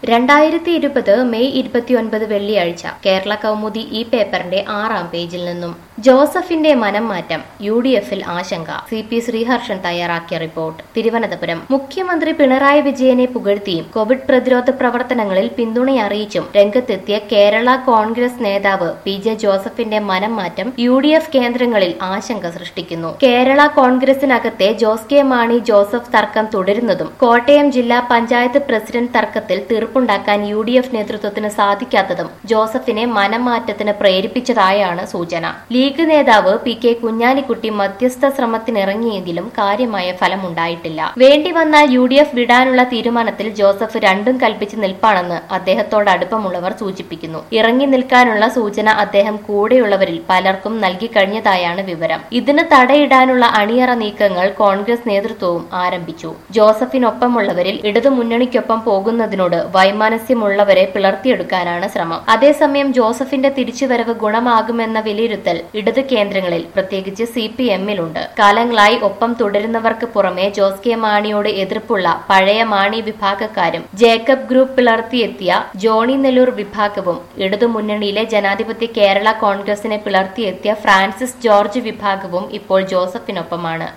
രണ്ടായിരത്തി ഇരുപത് മെയ് ഇരുപത്തിയൊൻപത് വെള്ളിയാഴ്ച കേരള കൗമുദി ഈ പേപ്പറിന്റെ ആറാം പേജിൽ നിന്നും ജോസഫിന്റെ മനം മാറ്റം യു ഡി എഫിൽ ആശങ്ക സി പി ശ്രീഹർഷൻ തയ്യാറാക്കിയ റിപ്പോർട്ട് തിരുവനന്തപുരം മുഖ്യമന്ത്രി പിണറായി വിജയനെ പുകഴ്ത്തിയും കോവിഡ് പ്രതിരോധ പ്രവർത്തനങ്ങളിൽ പിന്തുണയറിയിച്ചും രംഗത്തെത്തിയ കേരള കോൺഗ്രസ് നേതാവ് പി ജെ ജോസഫിന്റെ മനം മാറ്റം യു ഡി എഫ് കേന്ദ്രങ്ങളിൽ ആശങ്ക സൃഷ്ടിക്കുന്നു കേരള കോൺഗ്രസിനകത്തെ ജോസ് കെ മാണി ജോസഫ് തർക്കം തുടരുന്നതും കോട്ടയം ജില്ലാ പഞ്ചായത്ത് പ്രസിഡന്റ് തർക്കത്തിൽ തീർപ്പുണ്ടാക്കാൻ യു ഡി എഫ് നേതൃത്വത്തിന് സാധിക്കാത്തതും ജോസഫിനെ മനംമാറ്റത്തിന് പ്രേരിപ്പിച്ചതായാണ് സൂചന ലീഗ് നേതാവ് പി കെ കുഞ്ഞാലിക്കുട്ടി മധ്യസ്ഥ ശ്രമത്തിനിറങ്ങിയെങ്കിലും കാര്യമായ ഫലമുണ്ടായിട്ടില്ല വേണ്ടി വന്നാൽ യു ഡി എഫ് വിടാനുള്ള തീരുമാനത്തിൽ ജോസഫ് രണ്ടും കൽപ്പിച്ച് നിൽപ്പാണെന്ന് അദ്ദേഹത്തോട് അടുപ്പമുള്ളവർ സൂചിപ്പിക്കുന്നു ഇറങ്ങി നിൽക്കാനുള്ള സൂചന അദ്ദേഹം കൂടെയുള്ളവരിൽ പലർക്കും നൽകി കഴിഞ്ഞതായാണ് വിവരം ഇതിന് തടയിടാനുള്ള അണിയറ നീക്കങ്ങൾ കോൺഗ്രസ് നേതൃത്വവും ആരംഭിച്ചു ജോസഫിനൊപ്പമുള്ളവരിൽ ഇടതുമുന്നണിക്കൊപ്പം പോകുന്നതിനോട് വൈമാനസ്യമുള്ളവരെ പിളർത്തിയെടുക്കാനാണ് ശ്രമം അതേസമയം ജോസഫിന്റെ തിരിച്ചുവരവ് ഗുണമാകുമെന്ന വിലയിരുത്തൽ ഇടത് കേന്ദ്രങ്ങളിൽ പ്രത്യേകിച്ച് സി പി എമ്മിലുണ്ട് കാലങ്ങളായി ഒപ്പം തുടരുന്നവർക്ക് പുറമെ ജോസ് കെ മാണിയോട് എതിർപ്പുള്ള പഴയ മാണി വിഭാഗക്കാരും ജേക്കബ് ഗ്രൂപ്പ് പിളർത്തിയെത്തിയ ജോണി നെല്ലൂർ വിഭാഗവും ഇടതുമുന്നണിയിലെ ജനാധിപത്യ കേരള കോൺഗ്രസിനെ പിളർത്തിയെത്തിയ ഫ്രാൻസിസ് ജോർജ് വിഭാഗവും ഇപ്പോൾ ജോസഫിനൊപ്പമാണ്